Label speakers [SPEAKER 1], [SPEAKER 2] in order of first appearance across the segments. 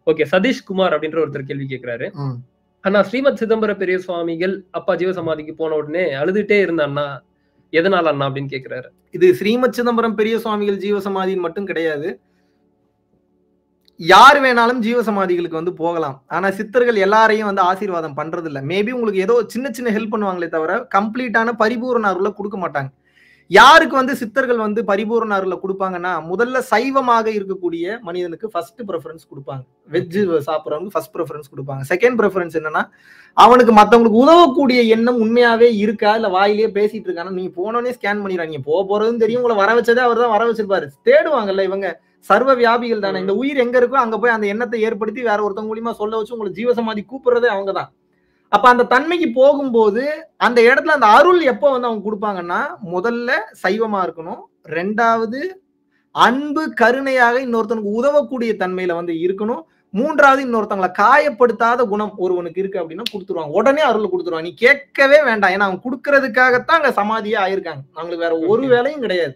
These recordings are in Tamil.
[SPEAKER 1] ஓகே சதீஷ் குமார் அப்படின்ற ஒருத்தர் கேள்வி கேக்குறாரு
[SPEAKER 2] ம்.
[SPEAKER 1] அண்ணா ஸ்ரீமத் சிதம்பர பெரிய சுவாமிகள் அப்பா ஜீவசமாதிக்கு போன உடனே அழுதுட்டே இருந்த அண்ணா எதனால அண்ணா அப்படின்னு கேக்குறாரு
[SPEAKER 2] இது ஸ்ரீமத் சிதம்பரம் பெரிய சுவாமிகள் ஜீவசமாதின்னு மட்டும் கிடையாது யார் வேணாலும் ஜீவசமாதிகளுக்கு வந்து போகலாம் ஆனா சித்தர்கள் எல்லாரையும் வந்து ஆசீர்வாதம் பண்றது இல்ல மேபி உங்களுக்கு ஏதோ சின்ன சின்ன ஹெல்ப் பண்ணுவாங்களே தவிர கம்ப்ளீட்டான பரிபூரண அருளை கொடுக்க மாட்டாங்க யாருக்கு வந்து சித்தர்கள் வந்து பரிபூரண அருளை கொடுப்பாங்கன்னா முதல்ல சைவமாக இருக்கக்கூடிய மனிதனுக்கு ஃபர்ஸ்ட் ப்ரிஃபரன்ஸ் கொடுப்பாங்க வெஜ் சாப்பிட்றவங்க ஃபர்ஸ்ட் ப்ரிஃபரன்ஸ் கொடுப்பாங்க செகண்ட் ப்ரிஃபரன்ஸ் என்னன்னா அவனுக்கு மத்தவங்களுக்கு உதவக்கூடிய எண்ணம் உண்மையாவே இருக்கா இல்ல வாயிலேயே பேசிட்டு இருக்கானா நீங்க போனோடனே ஸ்கேன் பண்ணிடுறாங்க நீங்க போக போறதும் தெரியும் உங்களை வர வச்சதே அவர் தான் வர வச்சிருப்பாரு தேடுவாங்கல்ல இவங்க சர்வ வியாபிகள் தானே இந்த உயிர் எங்க இருக்கோ அங்க போய் அந்த எண்ணத்தை ஏற்படுத்தி வேற ஒருத்தவங்க மூலியமா சொல்ல வச்சு உங்களை ஜீவசமாதி கூப்பிடுறதே அவங்க தான் அப்ப அந்த தன்மைக்கு போகும்போது அந்த இடத்துல அந்த அருள் எப்போ வந்து அவங்க கொடுப்பாங்கன்னா முதல்ல சைவமா இருக்கணும் ரெண்டாவது அன்பு கருணையாக இன்னொருத்தனுக்கு உதவக்கூடிய தன்மையில வந்து இருக்கணும் மூன்றாவது இன்னொருத்தவங்களை காயப்படுத்தாத குணம் ஒருவனுக்கு இருக்கு அப்படின்னா கொடுத்துருவாங்க உடனே அருள் கொடுத்துருவாங்க நீ கேட்கவே வேண்டாம் ஏன்னா அவங்க கொடுக்கறதுக்காகத்தான் அங்க சமாதியே ஆயிருக்காங்க அவங்களுக்கு வேற ஒரு
[SPEAKER 1] Okay.
[SPEAKER 2] வேலையும் கிடையாது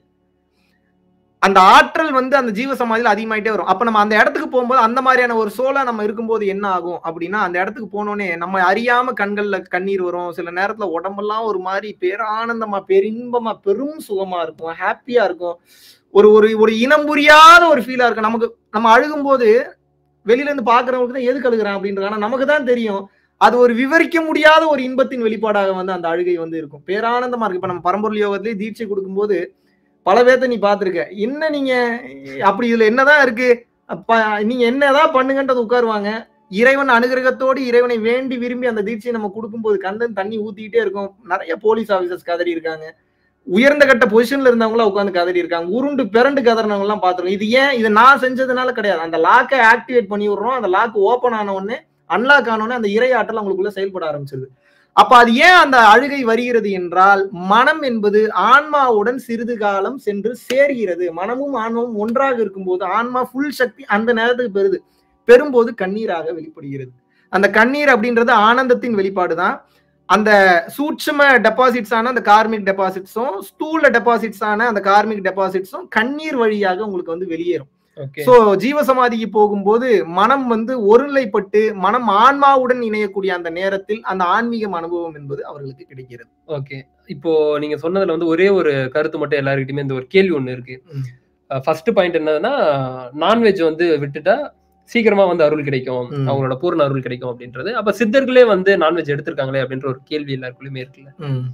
[SPEAKER 2] அந்த ஆற்றல் வந்து அந்த ஜீவ சமாதியில அதிகமாயிட்டே வரும் அப்ப நம்ம அந்த இடத்துக்கு போகும்போது அந்த மாதிரியான ஒரு சோலா நம்ம இருக்கும்போது என்ன ஆகும் அப்படின்னா அந்த இடத்துக்கு போனோடனே நம்ம அறியாம கண்கள்ல கண்ணீர் வரும் சில நேரத்துல உடம்பெல்லாம் ஒரு மாதிரி பேரானந்தமா பெரின்பமா பெரும் சுகமா இருக்கும் ஹாப்பியா இருக்கும் ஒரு ஒரு ஒரு இனம் புரியாத ஒரு ஃபீலா இருக்கும் நமக்கு நம்ம அழுகும்போது வெளியில இருந்து பாக்குறவங்களுக்கு தான் எதுக்கு அழுகுறேன் அப்படின்றது ஆனா நமக்கு தான் தெரியும் அது ஒரு விவரிக்க முடியாத ஒரு இன்பத்தின் வெளிப்பாடாக வந்து அந்த அழுகை வந்து இருக்கும் பேரானந்தமா இருக்கு இப்ப நம்ம பரம்பொருள் யோகத்திலேயே தீட்சை கொடுக்கும்போது பல பேர்த்த நீ பாத்திருக்க என்ன நீங்க அப்படி இதுல என்னதான் இருக்கு அப்ப நீங்க என்னதான் பண்ணுங்கன்றது உட்காருவாங்க இறைவன் அனுகிரகத்தோடு இறைவனை வேண்டி விரும்பி அந்த தீட்சையை நம்ம கொடுக்கும்போது கந்தன் தண்ணி ஊத்திக்கிட்டே இருக்கும் நிறைய போலீஸ் ஆபீசர்ஸ் கதறி இருக்காங்க உயர்ந்த கட்ட பொசிஷன்ல இருந்தவங்களா உட்காந்து கதறி இருக்காங்க உருண்டு பிறண்டு கதறினவங்க எல்லாம் பாத்துருக்கோம் இது ஏன் இது நான் செஞ்சதுனால கிடையாது அந்த லாக்கை ஆக்டிவேட் பண்ணி விடுறோம் அந்த லாக் ஓபன் ஆன உடனே அன்லாக் ஆன உடனே அந்த இறை ஆற்றல் அவங்களுக்குள்ள செயல்பட ஆரம்பிச்சிருது அப்ப அது ஏன் அந்த அழுகை வருகிறது என்றால் மனம் என்பது ஆன்மாவுடன் சிறிது காலம் சென்று சேர்கிறது மனமும் ஆன்மாவும் ஒன்றாக இருக்கும்போது ஆன்மா ஃபுல் சக்தி அந்த நேரத்துக்கு பெறுது பெறும்போது கண்ணீராக வெளிப்படுகிறது அந்த கண்ணீர் அப்படின்றது ஆனந்தத்தின் வெளிப்பாடு தான் அந்த சூட்சும டெபாசிட்ஸ் ஆன அந்த கார்மிக் டெபாசிட்ஸும் ஸ்தூல டெபாசிட்ஸ் ஆன அந்த கார்மிக் டெபாசிட்ஸும் கண்ணீர் வழியாக உங்களுக்கு வந்து வெளியேறும்
[SPEAKER 1] ஓகே
[SPEAKER 2] சோ ஜீவசமாதிக்கு போகும்போது மனம் வந்து ஒருநிலைப்பட்டு மனம் ஆன்மாவுடன் இணையக்கூடிய அந்த நேரத்தில் அந்த ஆன்மீகம் அனுபவம் என்பது அவர்களுக்கு கிடைக்கிறது
[SPEAKER 1] ஓகே இப்போ நீங்க சொன்னதுல வந்து ஒரே ஒரு கருத்து மட்டும் எல்லாருக்கிட்டுமே இந்த ஒரு கேள்வி ஒண்ணு இருக்கு
[SPEAKER 2] ம்.
[SPEAKER 1] ஃபர்ஸ்ட் பாயிண்ட் என்னதுன்னா நான்வெஜ் வந்து விட்டுட்டா சீக்கிரமா வந்து அருள் கிடைக்கும்
[SPEAKER 2] ம்.
[SPEAKER 1] அவங்களோட பூர்ண அருள் கிடைக்கும் அப்படின்றது அப்ப சித்தர்களே வந்து நான்வெஜ் எடுத்திருக்காங்களே அப்படின்ற ஒரு கேள்வி எல்லாருக்குள்ளயுமே இருக்குல்ல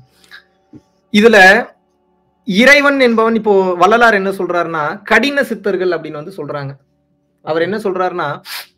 [SPEAKER 2] இதுல இறைவன் என்பவன் இப்போ வள்ளலார் என்ன சொல்றாருன்னா கடின சித்தர்கள் அப்படின்னு வந்து சொல்றாங்க அவர் என்ன சொல்றாருன்னா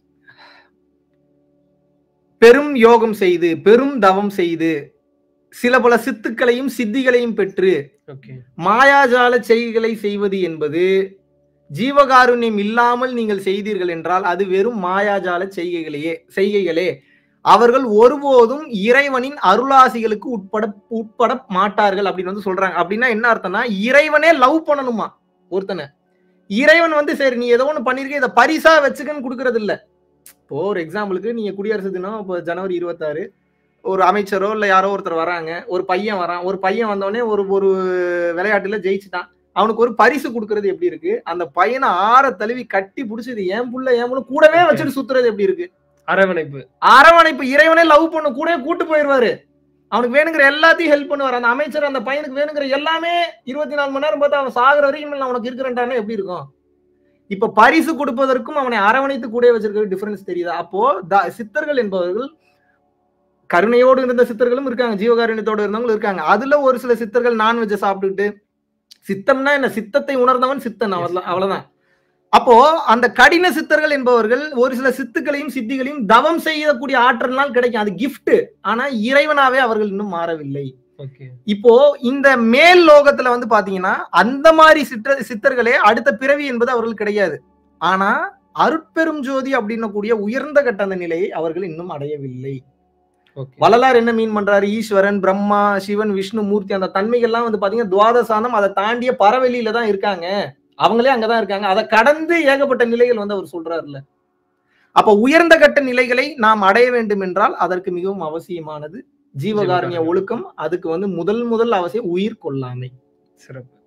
[SPEAKER 2] பெரும் யோகம் செய்து பெரும் தவம் செய்து சில பல சித்துக்களையும் சித்திகளையும் பெற்று
[SPEAKER 1] ஓகே
[SPEAKER 2] மாயாஜால செய்கைகளை செய்வது என்பது ஜீவகாருண்யம் இல்லாமல் நீங்கள் செய்தீர்கள் என்றால் அது வெறும் மாயாஜால செய்கைகளையே செய்கைகளே அவர்கள் ஒருபோதும் இறைவனின் அருளாசிகளுக்கு உட்பட உட்பட மாட்டார்கள் அப்படின்னு வந்து சொல்றாங்க அப்படின்னா என்ன அர்த்தம்னா இறைவனே லவ் பண்ணணுமா ஒருத்தனை இறைவன் வந்து சரி நீ ஏதோ ஒண்ணு பண்ணிருக்க இதை பரிசா வச்சுக்கன்னு கொடுக்கறது இல்ல இப்போ ஒரு எக்ஸாம்பிளுக்கு நீங்க குடியரசு தினம் இப்போ ஜனவரி இருபத்தாறு ஒரு அமைச்சரோ இல்ல யாரோ ஒருத்தர் வராங்க ஒரு பையன் வரான் ஒரு பையன் வந்தோடனே ஒரு ஒரு விளையாட்டுல ஜெயிச்சுட்டான் அவனுக்கு ஒரு பரிசு கொடுக்கறது எப்படி இருக்கு அந்த பையனை ஆற தழுவி கட்டி பிடிச்சது ஏன் புள்ள ஏன் புள்ள கூடவே வச்சுட்டு சுத்துறது எப்படி இருக்கு
[SPEAKER 1] அரவணைப்பு
[SPEAKER 2] அரவணைப்பு இறைவனே லவ் பண்ண கூடவே கூட்டு போயிடுவாரு அவனுக்கு வேணுங்கிற எல்லாத்தையும் ஹெல்ப் பண்ணுவார் அந்த அமைச்சர் அந்த பையனுக்கு வேணுங்கிற எல்லாமே இருபத்தி நாலு மணி நேரம் பார்த்தா அவன் சாகுற வரைக்கும் நான் உனக்கு இருக்கிறேன்டானே எப்படி இருக்கும் இப்ப பரிசு கொடுப்பதற்கும் அவனை அரவணைத்து கூட வச்சிருக்க டிஃபரன்ஸ் தெரியுதா அப்போ த- சித்தர்கள் என்பவர்கள் கருணையோடு இருந்த சித்தர்களும் இருக்காங்க ஜீவகாருண்யத்தோடு இருந்தவங்களும் இருக்காங்க அதுல ஒரு சில சித்தர்கள் நான்வெஜ்ஜை சாப்பிட்டுக்கிட்டு சித்தம்னா என்ன சித்தத்தை உணர்ந்தவன் சித்தன் அவ்வளவு அவ்வளவுதான் அப்போ அந்த கடின சித்தர்கள் என்பவர்கள் ஒரு சில சித்துக்களையும் சித்திகளையும் தவம் செய்யக்கூடிய ஆற்றல்னால் கிடைக்கும் அது கிஃப்ட் ஆனா இறைவனாவே அவர்கள் இன்னும் மாறவில்லை
[SPEAKER 1] ஓகே
[SPEAKER 2] இப்போ இந்த மேல் லோகத்துல வந்து பாத்தீங்கன்னா அந்த மாதிரி சித்த சித்தர்களே அடுத்த பிறவி என்பது அவர்கள் கிடையாது ஆனா அருட்பெரும் ஜோதி அப்படின்னக்கூடிய உயர்ந்த கட்ட அந்த நிலையை அவர்கள் இன்னும் அடையவில்லை
[SPEAKER 1] ஓகே
[SPEAKER 2] வள்ளலார் என்ன மீன் பண்றாரு ஈஸ்வரன் பிரம்மா சிவன் விஷ்ணு மூர்த்தி அந்த தன்மைகள்லாம் வந்து பாத்தீங்கன்னா துவாதசானம் அதை தாண்டிய பறவெளியில தான் இருக்காங்க அவங்களே அங்கதான் இருக்காங்க அதை கடந்து ஏகப்பட்ட நிலைகள் வந்து அவர் சொல்றாருல்ல அப்ப உயர்ந்த கட்ட நிலைகளை நாம் அடைய வேண்டும் என்றால் அதற்கு மிகவும் அவசியமானது ஜீவகாருண்ய
[SPEAKER 1] ஜீவகாருண்யம்.
[SPEAKER 2] ஒழுக்கம் அதுக்கு வந்து முதல் முதல் அவசியம் உயிர் கொள்ளாமை
[SPEAKER 1] சிறப்பு